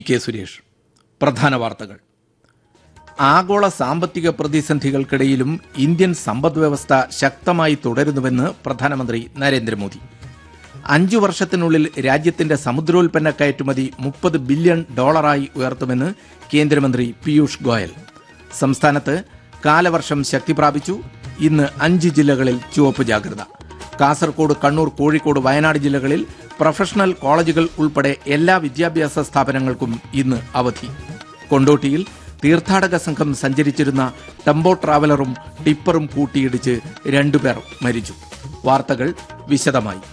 K Suresh പ്രധാന വാർത്തകൾ ആഗോള സാമ്പത്തിക പ്രതിസന്ധികൾക്കിടയിലും ഇന്ത്യൻ സമ്പദ് വ്യവസ്ഥ ശക്തമായി തുടരുന്നുവെന്ന് പ്രധാനമന്ത്രി നരേന്ദ്രമോദി അഞ്ചു വർഷത്തിനുള്ളിൽ രാജ്യത്തിന്റെ സമുദ്രോൽപ്പന്ന കയറ്റുമതി മുപ്പത് ബില്യൺ ഡോളറായി ഉയർത്തുമെന്ന് കേന്ദ്രമന്ത്രി പീയൂഷ് ഗോയൽ സംസ്ഥാനത്ത് കാലവർഷം ശക്തി പ്രാപിച്ചു ഇന്ന് അഞ്ച് ജില്ലകളിൽ ചുവപ്പ് ജാഗ്രത കാസർകോട് കണ്ണൂർ കോഴിക്കോട് വയനാട് ജില്ലകളിൽ പ്രൊഫഷണൽ കോളേജുകൾ ഉൾപ്പെടെ എല്ലാ വിദ്യാഭ്യാസ സ്ഥാപനങ്ങൾക്കും ഇന്ന് അവധി കൊണ്ടോട്ടിയിൽ തീർത്ഥാടക സംഘം സഞ്ചരിച്ചിരുന്ന ടെമ്പോ ട്രാവലറും ടിപ്പറും കൂട്ടിയിടിച്ച് രണ്ടുപേർ മരിച്ചു വാർത്തകൾ വിശദമായി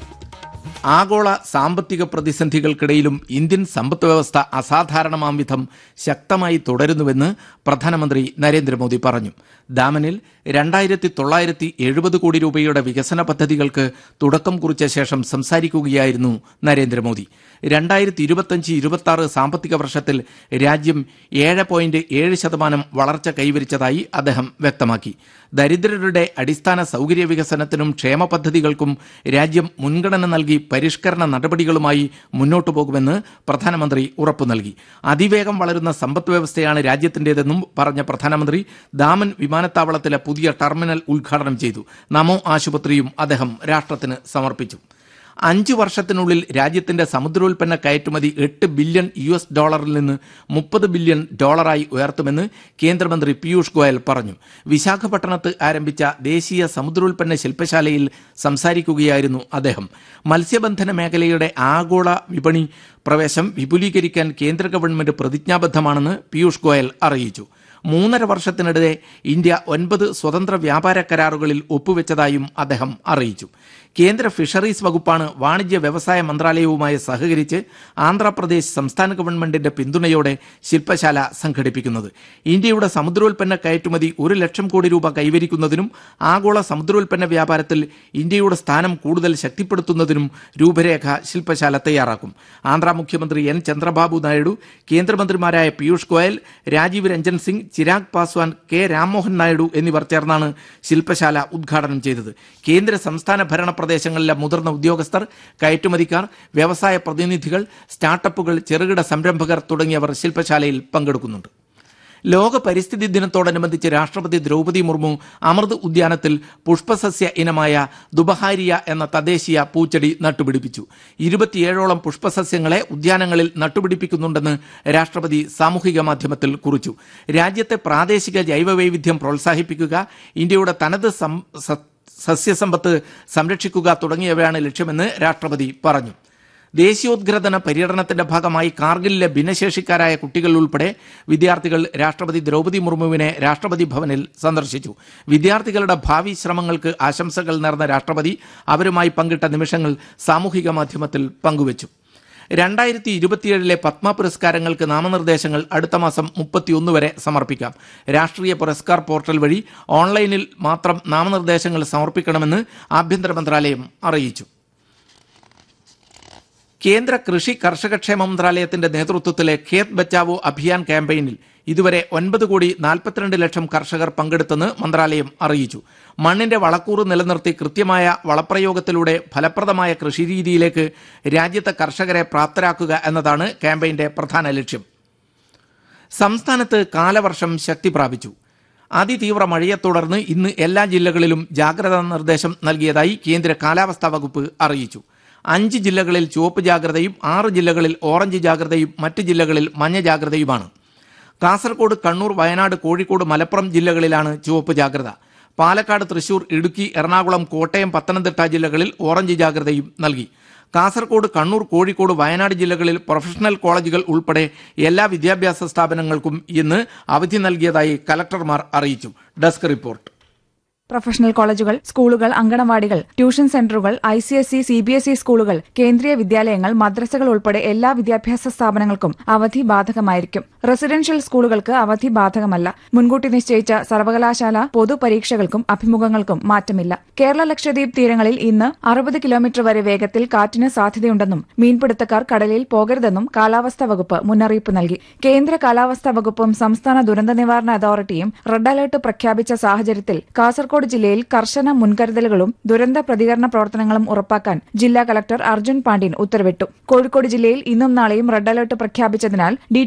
ആഗോള സാമ്പത്തിക പ്രതിസന്ധികൾക്കിടയിലും ഇന്ത്യൻ സമ്പദ് വ്യവസ്ഥ അസാധാരണമാം വിധം ശക്തമായി തുടരുന്നുവെന്ന് പ്രധാനമന്ത്രി നരേന്ദ്രമോദി പറഞ്ഞു ദാമനിൽ രണ്ടായിരത്തി തൊള്ളായിരത്തി എഴുപത് കോടി രൂപയുടെ വികസന പദ്ധതികൾക്ക് തുടക്കം കുറിച്ച ശേഷം സംസാരിക്കുകയായിരുന്നു നരേന്ദ്രമോദി രണ്ടായിരത്തി ഇരുപത്തിയഞ്ച് ഇരുപത്തി ആറ് സാമ്പത്തിക വർഷത്തിൽ രാജ്യം ഏഴ് പോയിന്റ് ഏഴ് ശതമാനം വളർച്ച കൈവരിച്ചതായി അദ്ദേഹം വ്യക്തമാക്കി ദരിദ്രരുടെ അടിസ്ഥാന സൗകര്യ വികസനത്തിനും ക്ഷേമ പദ്ധതികൾക്കും രാജ്യം മുൻഗണന നൽകി പരിഷ്കരണ നടപടികളുമായി മുന്നോട്ടു പോകുമെന്ന് പ്രധാനമന്ത്രി ഉറപ്പു നൽകി അതിവേഗം വളരുന്ന സമ്പദ് വ്യവസ്ഥയാണ് രാജ്യത്തിന്റേതെന്നും പറഞ്ഞ പ്രധാനമന്ത്രി ദാമൻ വിമാനത്താവളത്തിലെ പുതിയ ടെർമിനൽ ഉദ്ഘാടനം ചെയ്തു നമോ ആശുപത്രിയും അദ്ദേഹം രാഷ്ട്രത്തിന് സമർപ്പിച്ചു അഞ്ചു വർഷത്തിനുള്ളിൽ രാജ്യത്തിന്റെ സമുദ്രോൽപ്പന്ന കയറ്റുമതി എട്ട് ബില്യൺ യു എസ് ഡോളറിൽ നിന്ന് മുപ്പത് ബില്യൺ ഡോളറായി ഉയർത്തുമെന്ന് കേന്ദ്രമന്ത്രി പീയൂഷ് ഗോയൽ പറഞ്ഞു വിശാഖപട്ടണത്ത് ആരംഭിച്ച ദേശീയ സമുദ്രോൽപ്പന്ന ശില്പശാലയിൽ സംസാരിക്കുകയായിരുന്നു അദ്ദേഹം മത്സ്യബന്ധന മേഖലയുടെ ആഗോള വിപണി പ്രവേശം വിപുലീകരിക്കാൻ കേന്ദ്ര ഗവൺമെന്റ് പ്രതിജ്ഞാബദ്ധമാണെന്ന് പീയൂഷ് ഗോയൽ അറിയിച്ചു മൂന്നര വർഷത്തിനിടെ ഇന്ത്യ ഒൻപത് സ്വതന്ത്ര വ്യാപാര കരാറുകളിൽ ഒപ്പുവെച്ചതായും അദ്ദേഹം അറിയിച്ചു കേന്ദ്ര ഫിഷറീസ് വകുപ്പാണ് വാണിജ്യ വ്യവസായ മന്ത്രാലയവുമായി സഹകരിച്ച് ആന്ധ്രാപ്രദേശ് സംസ്ഥാന ഗവൺമെന്റിന്റെ പിന്തുണയോടെ ശില്പശാല സംഘടിപ്പിക്കുന്നത് ഇന്ത്യയുടെ സമുദ്രോൽപ്പന്ന കയറ്റുമതി ഒരു ലക്ഷം കോടി രൂപ കൈവരിക്കുന്നതിനും ആഗോള സമുദ്രോൽപ്പന്ന വ്യാപാരത്തിൽ ഇന്ത്യയുടെ സ്ഥാനം കൂടുതൽ ശക്തിപ്പെടുത്തുന്നതിനും രൂപരേഖ ശില്പശാല തയ്യാറാക്കും ആന്ധ്ര മുഖ്യമന്ത്രി എൻ ചന്ദ്രബാബു നായിഡു കേന്ദ്രമന്ത്രിമാരായ പീയൂഷ് ഗോയൽ രാജീവ് രഞ്ജൻ സിംഗ് ചിരാഗ് പാസ്വാൻ കെ രാംമോഹൻ നായിഡു എന്നിവർ ചേർന്നാണ് ശില്പശാല ഉദ്ഘാടനം ചെയ്തത് കേന്ദ്ര സംസ്ഥാന ഭരണ പ്രദേശങ്ങളിലെ മുതിർന്ന ഉദ്യോഗസ്ഥർ കയറ്റുമതിക്കാർ വ്യവസായ പ്രതിനിധികൾ സ്റ്റാർട്ടപ്പുകൾ ചെറുകിട സംരംഭകർ തുടങ്ങിയവർ ശില്പശാലയിൽ പങ്കെടുക്കുന്നുണ്ട് ലോക പരിസ്ഥിതി ദിനത്തോടനുബന്ധിച്ച് രാഷ്ട്രപതി ദ്രൗപദി മുർമു അമൃത് ഉദ്യാനത്തിൽ പുഷ്പസസ്യ ഇനമായ ദുബഹാരിയ എന്ന തദ്ദേശീയ പൂച്ചെടി നട്ടുപിടിപ്പിച്ചു ഇരുപത്തിയേഴോളം പുഷ്പസസ്യങ്ങളെ ഉദ്യാനങ്ങളിൽ നട്ടുപിടിപ്പിക്കുന്നുണ്ടെന്ന് രാഷ്ട്രപതി സാമൂഹിക മാധ്യമത്തിൽ കുറിച്ചു രാജ്യത്തെ പ്രാദേശിക ജൈവവൈവിധ്യം പ്രോത്സാഹിപ്പിക്കുക ഇന്ത്യയുടെ തനത് സം- സ- സസ്യസമ്പത്ത് സംരക്ഷിക്കുക തുടങ്ങിയവയാണ് ലക്ഷ്യമെന്ന് രാഷ്ട്രപതി പറഞ്ഞു ദേശീയോദ്ഗ്രഥന പര്യടനത്തിന്റെ ഭാഗമായി കാർഗിലിലെ ഭിന്നശേഷിക്കാരായ കുട്ടികൾ ഉൾപ്പെടെ വിദ്യാർത്ഥികൾ രാഷ്ട്രപതി ദ്രൗപദി മുർമുവിനെ രാഷ്ട്രപതി ഭവനിൽ സന്ദർശിച്ചു വിദ്യാർത്ഥികളുടെ ഭാവി ശ്രമങ്ങൾക്ക് ആശംസകൾ നേർന്ന രാഷ്ട്രപതി അവരുമായി പങ്കിട്ട നിമിഷങ്ങൾ സാമൂഹിക മാധ്യമത്തിൽ പങ്കുവച്ചു രണ്ടായിരത്തി ഇരുപത്തിയേഴിലെ പത്മ പുരസ്കാരങ്ങൾക്ക് നാമനിർദ്ദേശങ്ങൾ അടുത്ത മാസം മുപ്പത്തിയൊന്ന് വരെ സമർപ്പിക്കാം രാഷ്ട്രീയ പുരസ്കാർ പോർട്ടൽ വഴി ഓൺലൈനിൽ മാത്രം നാമനിർദ്ദേശങ്ങൾ സമർപ്പിക്കണമെന്ന് ആഭ്യന്തര മന്ത്രാലയം അറിയിച്ചു കേന്ദ്ര കൃഷി കർഷകക്ഷേമ മന്ത്രാലയത്തിന്റെ നേതൃത്വത്തിലെ ഖേത് ബച്ചാവോ അഭിയാൻ ക്യാമ്പയിനിൽ ഇതുവരെ ഒൻപത് കോടി നാൽപ്പത്തിരണ്ട് ലക്ഷം കർഷകർ പങ്കെടുത്തെന്ന് മന്ത്രാലയം അറിയിച്ചു മണ്ണിന്റെ വളക്കൂറ് നിലനിർത്തി കൃത്യമായ വളപ്രയോഗത്തിലൂടെ ഫലപ്രദമായ കൃഷിരീതിയിലേക്ക് രാജ്യത്തെ കർഷകരെ പ്രാപ്തരാക്കുക എന്നതാണ് ക്യാമ്പയിന്റെ പ്രധാന ലക്ഷ്യം സംസ്ഥാനത്ത് കാലവർഷം ശക്തി പ്രാപിച്ചു അതിതീവ്ര മഴയെ തുടർന്ന് ഇന്ന് എല്ലാ ജില്ലകളിലും ജാഗ്രതാ നിർദ്ദേശം നൽകിയതായി കേന്ദ്ര കാലാവസ്ഥാ വകുപ്പ് അറിയിച്ചു അഞ്ച് ജില്ലകളിൽ ചുവപ്പ് ജാഗ്രതയും ആറ് ജില്ലകളിൽ ഓറഞ്ച് ജാഗ്രതയും മറ്റ് ജില്ലകളിൽ മഞ്ഞ ജാഗ്രതയുമാണ് കാസർഗോഡ് കണ്ണൂർ വയനാട് കോഴിക്കോട് മലപ്പുറം ജില്ലകളിലാണ് ചുവപ്പ് ജാഗ്രത പാലക്കാട് തൃശൂർ ഇടുക്കി എറണാകുളം കോട്ടയം പത്തനംതിട്ട ജില്ലകളിൽ ഓറഞ്ച് ജാഗ്രതയും നൽകി കാസർഗോഡ് കണ്ണൂർ കോഴിക്കോട് വയനാട് ജില്ലകളിൽ പ്രൊഫഷണൽ കോളേജുകൾ ഉൾപ്പെടെ എല്ലാ വിദ്യാഭ്യാസ സ്ഥാപനങ്ങൾക്കും ഇന്ന് അവധി നൽകിയതായി കലക്ടർമാർ അറിയിച്ചു ഡെസ്ക് റിപ്പോർട്ട് പ്രൊഫഷണൽ കോളേജുകൾ സ്കൂളുകൾ അങ്കണവാടികൾ ട്യൂഷൻ സെന്ററുകൾ I C S E C B S E സ്കൂളുകൾ കേന്ദ്രീയ വിദ്യാലയങ്ങൾ മദ്രസകൾ ഉൾപ്പെടെ എല്ലാ വിദ്യാഭ്യാസ സ്ഥാപനങ്ങൾക്കും അവധി ബാധകമായിരിക്കും റെസിഡൻഷ്യൽ സ്കൂളുകൾക്ക് അവധി ബാധകമല്ല മുൻകൂട്ടി നിശ്ചയിച്ച സർവകലാശാല പൊതുപരീക്ഷകൾക്കും അഭിമുഖങ്ങൾക്കും മാറ്റമില്ല കേരള ലക്ഷദ്വീപ് തീരങ്ങളിൽ ഇന്ന് അറുപത് കിലോമീറ്റർ വരെ വേഗത്തിൽ കാറ്റിന് സാധ്യതയുണ്ടെന്നും മീൻപിടുത്തക്കാർ കടലിൽ പോകരുതെന്നും കാലാവസ്ഥാ വകുപ്പ് മുന്നറിയിപ്പ് നൽകി കേന്ദ്ര കാലാവസ്ഥാ വകുപ്പും സംസ്ഥാന ദുരന്ത നിവാരണ അതോറിറ്റിയും റെഡ് അലർട്ട് പ്രഖ്യാപിച്ച സാഹചര്യത്തിൽ കാസർകോട് കോഴിക്കോട് ജില്ലയിൽ കർശന മുൻകരുതലുകളും ദുരന്ത പ്രതികരണ പ്രവർത്തനങ്ങളും ഉറപ്പാക്കാൻ ജില്ലാ കലക്ടർ അർജുൻ പാണ്ഡ്യൻ ഉത്തരവിട്ടു കോഴിക്കോട് ജില്ലയിൽ ഇന്നും നാളെയും റെഡ് അലർട്ട് പ്രഖ്യാപിച്ചതിനാൽ ഡി